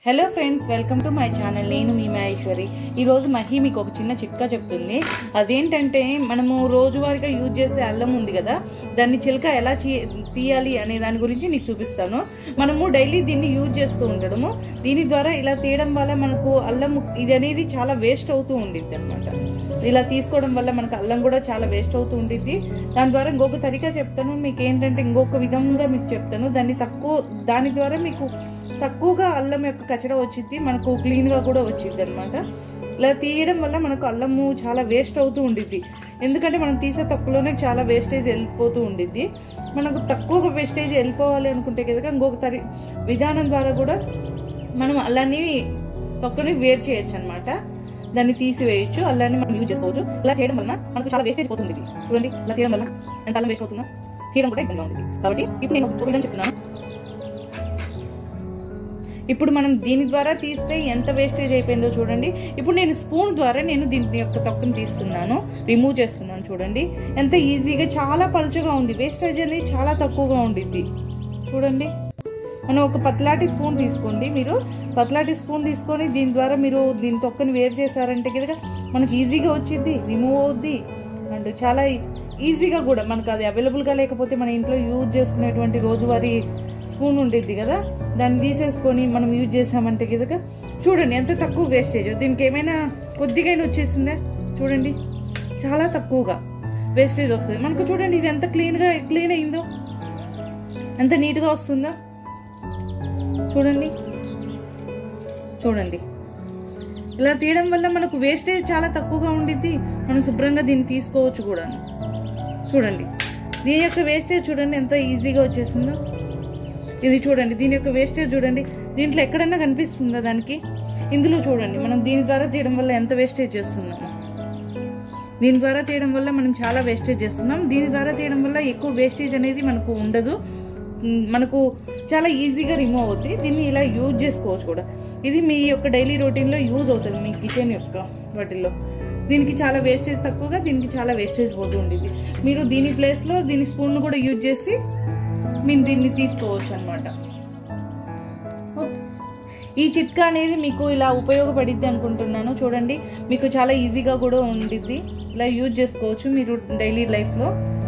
Hello friends welcome to my channel నేను మీ మహేశ్వరి ఈరోజు మహి మీకు ఒక చిన్న చిట్కా చెప్తుంది అదేంటంటే మనము రోజువారీగా యూజ్ చేసే అల్లం ఉంది కదా దాన్ని చిలక ఎలా చీ- తీయాలి అనే దాని గురించి నీకు చూపిస్తాను మనము డైలీ దీన్ని యూజ్ చేస్తూ ఉండడము దీని ద్వారా ఇలా తీయడం వల్ల మనకు అల్లం ఇది అనేది చాలా వేస్ట్ అవుతూ ఉండిద్ది అనమాట ఇలా తీసుకోవడం వల్ల మనకు అల్లం కూడా చాలా వేస్ట్ అవుతూ ఉండిద్ది దాని ద్వారా ఇంకొక తరికా చెప్తాను మీకు ఏంటంటే ఇంకొక విధంగా మీకు చెప్తాను దాన్ని తక్కువ దాని ద్వారా మీకు తక్కువగా అల్లం యొక్క కచర వచ్చింది మనకు క్లీన్గా కూడా వచ్చింది అనమాట ఇలా తీయడం వల్ల మనకు అల్లము చాలా వేస్ట్ అవుతూ ఉండిద్ది ఎందుకంటే మనం తీసే తక్కువలోనే చాలా వేస్టేజ్ వెళ్ళిపోతూ ఉండిద్ది మనకు తక్కువగా వేస్టేజ్ వెళ్ళిపోవాలి అనుకుంటే కదా ఇంకొక తరి విధానం ద్వారా కూడా మనం అల్లాన్ని తొక్కని వేరు చేయొచ్చు అనమాట దాన్ని తీసివేయచ్చు అల్లాన్ని మనం యూజ్ చేసుకోవచ్చు ఇలా చేయడం వల్ల మనకు చాలా వేస్టేజ్ పోతుంది ఇది. చూడండి ఇలా చేయడం వల్ల ఎంత అల్లం వేస్ట్ అవుతుందో తీయడం కూడా ఇబ్బందిగా ఉంటుంది కాబట్టి ఇప్పుడు నేను ఒక విధంగా చెప్తున్నాను ఇప్పుడు మనం దీని ద్వారా తీస్తే ఎంత వేస్టేజ్ అయిపోయిందో చూడండి ఇప్పుడు నేను స్పూన్ ద్వారా నేను దీని యొక్క తొక్కను తీస్తున్నాను రిమూవ్ చేస్తున్నాను చూడండి ఎంత ఈజీగా చాలా పలుచగా ఉంది వేస్టేజ్ అనేది చాలా తక్కువగా ఉండిద్ది చూడండి మనం ఒక పతలాటి స్పూన్ తీసుకోండి మీరు పతలాటి స్పూన్ తీసుకొని దీని ద్వారా మీరు దీని తొక్కని వేరు చేశారంటే కదా మనకి ఈజీగా వచ్చింది రిమూవ్ అవుద్ది అండ్ చాలా ఈజీగా కూడా మనకు అది అవైలబుల్గా లేకపోతే మన ఇంట్లో యూజ్ చేసుకునేటువంటి రోజువారీ స్పూన్ ఉండిద్ది కదా దాన్ని తీసేసుకొని మనం యూజ్ చేసామంటే కదా చూడండి ఎంత తక్కువ వేస్టేజ్ దీనికి ఏమైనా కొద్దిగైనా వచ్చేసిందా చూడండి చాలా తక్కువగా వేస్టేజ్ వస్తుంది మనకు చూడండి ఇది ఎంత క్లీన్గా క్లీన్ అయిందో ఎంత నీట్గా వస్తుందో చూడండి చూడండి ఇలా తీయడం వల్ల మనకు వేస్టేజ్ చాలా తక్కువగా ఉండిద్ది మనం శుభ్రంగా దీన్ని తీసుకోవచ్చు కూడా చూడండి దీని యొక్క వేస్టేజ్ చూడండి ఎంత ఈజీగా వచ్చేసిందో ఇది చూడండి దీని యొక్క వేస్టేజ్ చూడండి దీంట్లో ఎక్కడన్నా కనిపిస్తుందా దానికి ఇందులో చూడండి మనం దీని ద్వారా తీయడం వల్ల ఎంత వేస్టేజ్ చేస్తున్నాము దీని ద్వారా తీయడం వల్ల మనం చాలా వేస్టేజ్ చేస్తున్నాం దీని ద్వారా తీయడం వల్ల ఎక్కువ వేస్టేజ్ అనేది మనకు ఉండదు మ్, మనకు చాలా ఈజీగా రిమూవ్ అవుతుంది దీన్ని ఇలా యూజ్ చేసుకోవచ్చు కూడా ఇది మీ యొక్క డైలీ రొటీన్లో యూజ్ అవుతుంది మీ కిచెన్ యొక్క వాటిల్లో దీనికి చాలా వేస్టేజ్ తక్కువగా దీనికి చాలా వేస్టేజ్ పోతూ ఉండేది మీరు దీని ప్లేస్లో దీని స్పూన్ కూడా యూజ్ చేసి మీరు దీన్ని తీసుకోవచ్చు అనమాట ఈ చిట్కా అనేది మీకు ఇలా ఉపయోగపడిద్ది అనుకుంటున్నాను చూడండి మీకు చాలా ఈజీగా కూడా ఉండిద్ది ఇలా యూజ్ చేసుకోవచ్చు మీరు డైలీ లైఫ్లో